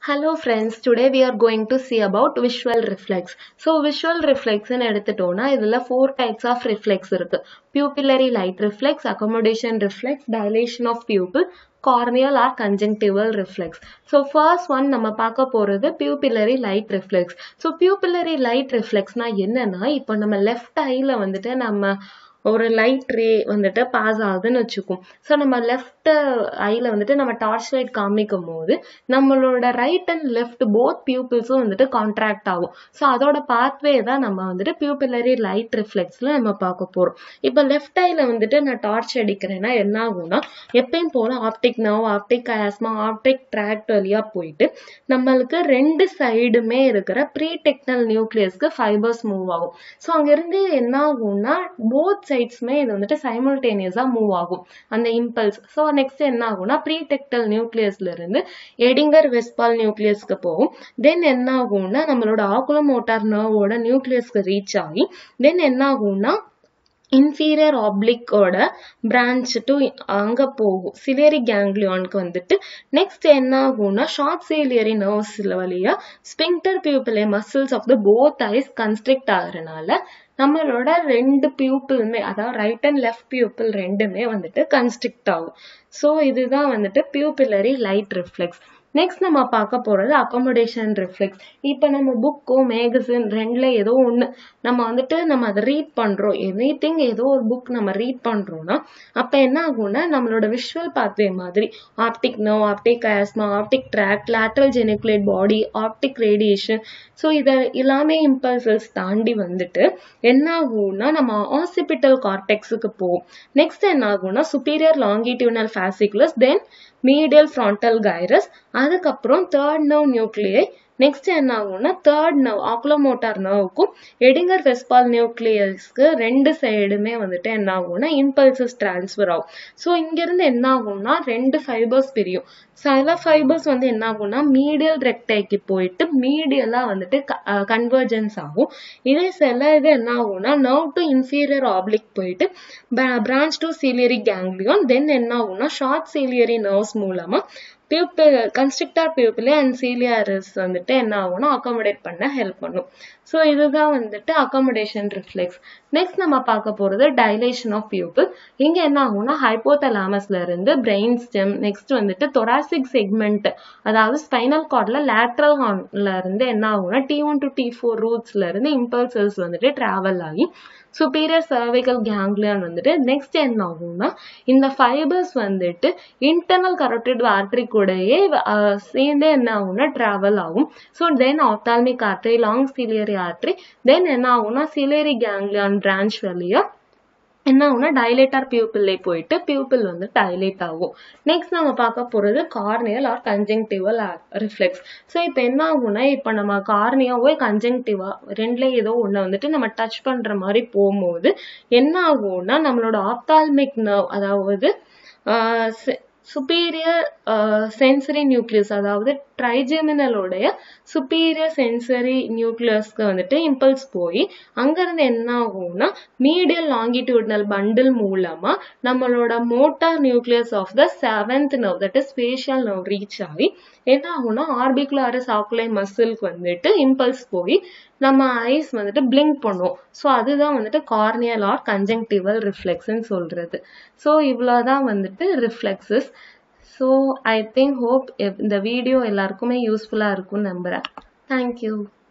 Hello friends, today we are going to see about visual reflex. So visual reflex ன்னு எடுத்துட்டோம்னா இதுல four types of reflex இருக்கு. Pupillary light reflex, accommodation reflex, dilation of pupil, corneal or conjunctival reflex. So first one நம்ம பார்க்க போறது pupillary light reflex. So pupillary light reflexனா என்னன்னா இப்போ நம்ம left eyeல வந்துட்டு நம்ம ஒரு லைட் ரே வந்துட்டு பாஸ் ஆகுதுன்னு வச்சுக்கோம் ஸோ நம்ம லெஃப்ட் ஐல வந்துட்டு நம்ம டார்ச் லைட் காமிக்கும் போது நம்மளோட ரைட் அண்ட் லெஃப்ட் போத் பியூப்பிள்ஸும் வந்துட்டு கான்ட்ராக்ட் ஆகும் ஸோ அதோட பாத்வே தான் நம்ம வந்துட்டு பியூப்பிலரி லைட் ரிஃப்ளெக்ஸ்ல நம்ம பார்க்க போறோம் இப்போ லெஃப்ட் ஐல வந்துட்டு நான் டார்ச் அடிக்கிறேன்னா என்ன ஆகும்னா எப்பயும் போல optic nerve optic chiasma optic tract வழியா போயிட்டு நம்மளுக்கு ரெண்டு சைடுமே இருக்கிற ப்ரீ டெக்னல் நியூக்ளியஸ்க்கு ஃபைபர்ஸ் மூவ் ஆகும் ஸோ அங்கிருந்து என்ன ஆகும்னா போத் சைட்ஸ்மே இது வந்துட்டு சைமல்டேனியஸா மூவ் ஆகும் அந்த இம்பல்ஸ் ஸோ நெக்ஸ்ட் என்ன ஆகும்னா ப்ரீ டெக்டல் நியூக்ளியஸ்ல இருந்து எடிங்கர் வெஸ்பால் நியூக்ளியஸ்க்கு போகும் தென் என்ன ஆகும்னா நம்மளோட ஆகுலமோட்டார் நர்வோட நியூக்ளியஸ்க்கு ரீச் ஆகி தென் என்ன ஆகும்னா இன்ஃபீரியர் ஆப்ளிக்கோட பிரான்ச் டு அங்க போகும் சிலியரி கேங்லியானுக்கு வந்துட்டு நெக்ஸ்ட் என்ன ஆகும்னா ஷார்ட் சீலியரி நர்வ்ஸ் வழியா sphincter pupillae muscles of the both eyes constrict ஆகுறதுனால நம்மளோட ரெண்டு பியூப்பிளுமே அதாவது ரைட் அண்ட் லெஃப்ட் பியூப்பிள் ரெண்டுமே வந்துட்டு கன்ஸ்ட்ரிக்ட் ஆகும் ஸோ இதுதான் வந்துட்டு பியூப்பிலரி லைட் ரிஃப்ளெக்ஸ் நெக்ஸ்ட் நம்ம பார்க்க போறது அகாமடேஷன் ரிஃப்ளெக்ஸ் இப்போ நம்ம புக்கோ மேகசின் ரெண்டுல ஏதோ ஒன்று நம்ம வந்துட்டு நம்ம அதை ரீட் பண்றோம் எனி திங் ஏதோ ஒரு புக் நம்ம ரீட் பண்றோம்னா அப்ப என்ன ஆகும்னா நம்மளோட விஷுவல் பாத்வே மாதிரி optic nerve optic chiasma optic tract lateral geniculate body optic radiation so இதை எல்லாமே இம்பல்சஸ் தாண்டி வந்துட்டு என்ன ஆகும்னா நம்ம ஆசிபிட்டல் கார்டெக்ஸுக்கு போகும் நெக்ஸ்ட் என்ன ஆகும்னா superior longitudinal fasciculus then medial frontal gyrus அதுக்கப்புறம் தேர்ட் நர்வ் நியூக்ளியை நெக்ஸ்ட் என்ன ஆகும்னா தேர்ட் நர்வ் ஆக்லோமோட்டார் நர்வுக்கும் எடிங்கர் வெஸ்பால் நியூக்ளியஸ்க்கு ரெண்டு சைடுமே வந்துட்டு என்ன ஆகும்னா இம்பல்சஸ் டிரான்ஸ்ஃபர் ஆகும் ஸோ இங்கிருந்து என்ன ஆகும்னா ரெண்டு ஃபைபர்ஸ் பிரியும் சில ஃபைபர்ஸ் வந்து என்ன ஆகும்னா மீடியல் ரெக்டைக்கு போயிட்டு மீடியலா வந்துட்டு கன்வர்ஜென்ஸ் ஆகும் இதே சில இது என்ன ஆகும்னா நர்வ் டு இன்ஃபீரியர் ஆப்ளிக் போயிட்டு branch to ciliary ganglion then என்ன ஆகும்னா ஷார்ட் சீலியரி நர்வ்ஸ் மூலமா pupil constrictor pupillae and ciliaris வந்துட்டு என்ன ஆகும்னா அகாமடேட் பண்ண ஹெல்ப் பண்ணும் ஸோ இதுதான் வந்துட்டு அகாமடேஷன் ரிஃப்ளெக்ஸ் நெக்ஸ்ட் நம்ம பார்க்க போறது டைலேஷன் ஆஃப் பியூப்பிள் இங்க என்ன ஆகும்னா ஹைப்போதலாமஸ்ல இருந்து பிரெயின் ஸ்டெம் நெக்ஸ்ட் வந்துட்டு தொராசிக் செக்மெண்ட் அதாவது ஸ்பைனல் கார்ட்ல லேட்ரல் ஹார்ன்ல இருந்து என்ன ஆகும்னா T one to T four ரூட்ஸ்ல இருந்து இம்பல்சஸ் வந்துட்டு டிராவல் ஆகி சுப்பீரியர் சர்விக்கல் கேங்லியான் வந்துட்டு நெக்ஸ்ட் என்ன ஆகும்னா இந்த ஃபைபர்ஸ் வந்துட்டு இன்டர்னல் கரோட்டிட் ஆர்டரி கூடயே சேர்ந்தே என்ன ஆகும்னா டிராவல் ஆகும் so then ophthalmic artery long ciliary artery then என்ன ஆகும்னா சிலியரி கேங்லியான் பிரான்ச் வழியா என்ன ஆகும்னா டைலேட்டார் பியூப்பிள்லே போயிட்டு பியூப்பிள் வந்து டைலேட் ஆகும் நெக்ஸ்ட் நம்ம பார்க்க போறது corneal or conjunctival reflex so இப்போ என்ன ஆகும்னா இப்போ நம்ம கார்னியாவோ கன்ஜங்டிவா ரெண்டுல ஏதோ ஒன்று வந்துட்டு நம்ம டச் பண்ற மாதிரி போகும்போது என்ன ஆகும்னா நம்மளோட ஆப்தால்மிக் நர்வ் அதாவது சுப்பீரியர் சென்சரி நியூக்ளியஸ் அதாவது ட்ரைஜெமினலோடைய சுப்பீரியர் சென்சரி நியூக்ளியஸ்க்கு வந்துட்டு இம்பல்ஸ் போய் அங்கிருந்து என்ன ஆகும்னா மீடியல் லாங்கிடியூட்னல் பண்டில் மூலமா நம்மளோட motor nucleus of the seventh nerve that is facial nerve reach ஆகி என்ன ஆகும்னா ஆர்பிகுலாரஸ் ஆக்குலை மசில்க்கு வந்துட்டு இம்பல்ஸ் போய் நம்ம ஐஸ் வந்துட்டு பிளிங்க் பண்ணுவோம் ஸோ அதுதான் வந்துட்டு கார்னியல் ஆர் கன்ஜங்டிவல் ரிஃப்ளெக்ஸ்ன்னு சொல்றது ஸோ இவ்வளோதான் வந்துட்டு reflexes so I think hope இந்த வீடியோ எல்லாருக்குமே யூஸ்ஃபுல்லாக இருக்கும்னு நம்புகிறேன் தேங்க்யூ